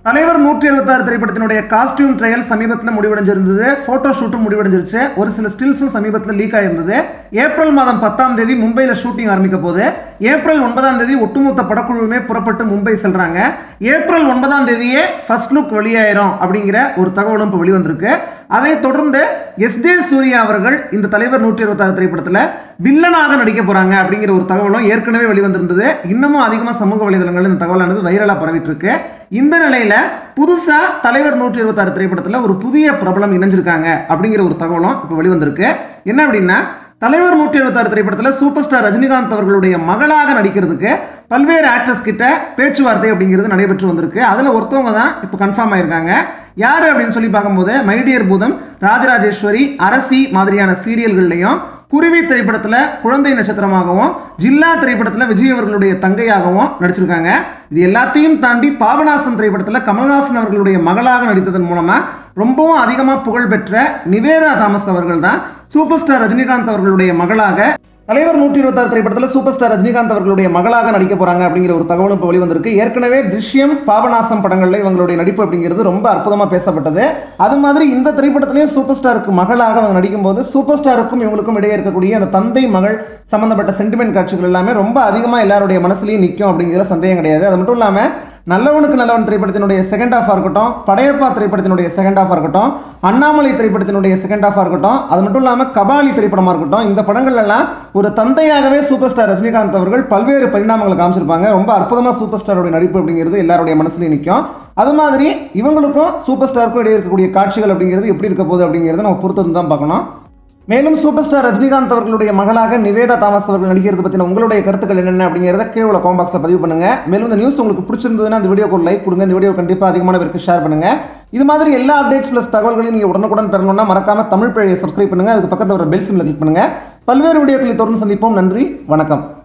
தலைவர் நூற்றி எழுபத்தாறு திரைப்படத்தினுடைய காஸ்டியூம் ட்ரையல் சமீபத்தில் முடிவடைஞ்சிருந்தது ஃபோட்டோ ஷூட்டும் முடிவடைஞ்சிருச்சு ஒரு சில ஸ்டில்ஸும் சமீபத்தில் லீக் ஆயிருந்தது ஏப்ரல் மாதம் பத்தாம் தேதி மும்பையில் ஷூட்டிங் ஆரம்பிக்க போது ஏப்ரல் ஒன்பதாம் தேதி ஒட்டுமொத்த படக்குழுவுமே புறப்பட்டு மும்பை செல்றாங்க ஏப்ரல் ஒன்பதாம் தேதியே ஃபர்ஸ்ட் லுக் வெளியாயிரும் அப்படிங்கிற ஒரு தகவலும் இப்போ வெளிவந்திருக்கு அதை தொடர்ந்து எஸ் ஜே சூர்யா அவர்கள் இந்த தலைவர் நூற்றி இருபத்தாறு திரைப்படத்தில் வில்லனாக நடிக்க போறாங்க அப்படிங்கிற ஒரு தகவலும் ஏற்கனவே வெளிவந்திருந்தது இன்னமும் அதிகமாக சமூக வலைதளங்கள் இந்த தகவலானது வைரலாக பரவிட்டு இருக்கு இந்த நிலையில புதுசா தலைவர் நூற்றி இருபத்தாறு திரைப்படத்தில் ஒரு புதிய பிரபலம் இணைஞ்சிருக்காங்க அப்படிங்கிற ஒரு தகவலும் இப்போ வெளிவந்திருக்கு என்ன அப்படின்னா தலைவர் நூற்றி எழுபத்தாறு திரைப்படத்தில் சூப்பர் ஸ்டார் ரஜினிகாந்த் அவர்களுடைய மகளாக நடிக்கிறதுக்கு பல்வேறு ஆக்டர்ஸ் கிட்ட பேச்சுவார்த்தை அப்படிங்கிறது நடைபெற்று வந்திருக்கு அதில் ஒருத்தவங்க தான் இப்போ கன்ஃபார்ம் ஆயிருக்காங்க யார் அப்படின்னு சொல்லி பார்க்கும்போது மைடியர் பூதம் ராஜராஜேஸ்வரி அரசி மாதிரியான சீரியல்கள்லையும் குருவி திரைப்படத்தில் குழந்தை நட்சத்திரமாகவும் ஜில்லா திரைப்படத்தில் விஜய் அவர்களுடைய தங்கையாகவும் நடிச்சிருக்காங்க இது எல்லாத்தையும் தாண்டி பாபநாசம் திரைப்படத்தில் கமல்ஹாசன் அவர்களுடைய மகளாக நடித்ததன் மூலமாக ரொம்பவும் அதிகமாக புகழ்பெற்ற நிவேதா தாமஸ் அவர்கள் தான் சூப்பர் ஸ்டார் ரஜினிகாந்த் அவர்களுடைய மகளாக தலைவர் நூற்றி இருபத்தாறு திரைப்படத்தில் சூப்பர் ஸ்டார் ரஜினிகாந்த் அவர்களுடைய மகளாக நடிக்க போறாங்க அப்படிங்கிற ஒரு தகவலும் இப்போ வெளிவந்திருக்கு ஏற்கனவே திருஷ்யம் பாபநாசம் படங்களில் இவங்களுடைய நடிப்பு அப்படிங்கிறது ரொம்ப அற்புதமாக பேசப்பட்டது அது மாதிரி இந்த திரைப்படத்திலையும் சூப்பர் ஸ்டாருக்கு மகளாக அவங்க நடிக்கும்போது சூப்பர் ஸ்டாருக்கும் இவங்களுக்கும் இடையே இருக்கக்கூடிய அந்த தந்தை மகள் சம்பந்தப்பட்ட சென்டிமெண்ட் காட்சிகள் எல்லாமே ரொம்ப அதிகமாக எல்லாருடைய மனசுலையும் நிற்கும் அப்படிங்கிற சந்தேகம் கிடையாது அது மட்டும் இல்லாமல் நல்லவனுக்கு நல்லவன் திரைப்படத்தினுடைய செகண்ட் ஹாஃபாக இருக்கட்டும் படையப்பா திரைப்படத்தினுடைய செகண்ட் ஹாஃபாக இருக்கட்டும் அண்ணாமலை திரைப்படத்தினுடைய செகண்ட் ஹாஃபாக இருக்கட்டும் அது மட்டும் இல்லாமல் கபாலி திரைப்படமாக இருக்கட்டும் இந்த படங்கள் எல்லாம் ஒரு தந்தையாகவே சூப்பர் ஸ்டார் ரஜினிகாந்த் அவர்கள் பல்வேறு பரிணாமங்களை காமிச்சிருப்பாங்க ரொம்ப அற்புதமாக சூப்பர் ஸ்டாரோட நடிப்பு அப்படிங்கிறது எல்லாருடைய மனசுலையும் நிற்கும் அது மாதிரி இவங்களுக்கும் சூப்பர் ஸ்டாருக்கும் இடையே இருக்கக்கூடிய காட்சிகள் அப்படிங்கிறது எப்படி இருக்க போகுது அப்படிங்கிறத நம்ம பொறுத்து தான் பார்க்கணும் மேலும் சூப்பர் ஸ்டார் ரஜினிகாந்த் அவர்களுடைய மகளாக நிவேதா தாமஸ் அவர்கள் நடிக்கிறது பற்றின உங்களுடைய கருத்துக்கள் என்னென்ன அப்படிங்கிறத கீழே உள்ள காம்பாக்ஸில் பதிவு பண்ணுங்க மேலும் இந்த நியூஸ் உங்களுக்கு பிடிச்சிருந்ததுன்னா இந்த வீடியோக்கு ஒரு லைக் கொடுங்க இந்த வீடியோ கண்டிப்பாக அதிகமான பேருக்கு ஷேர் பண்ணுங்க இது மாதிரி எல்லா அப்டேட்ஸ் ப்ளஸ் தகவல்களையும் நீங்கள் உடனுக்குடன் பெறணும்னா மறக்காம தமிழ் பிழையை சப்ஸ்கிரைப் பண்ணுங்க அதுக்கு பக்கத்தில் ஒரு பெல் சிம்ல கிளிக் பண்ணுங்க பல்வேறு வீடியோக்களை தொடர்ந்து சந்திப்போம் நன்றி வணக்கம்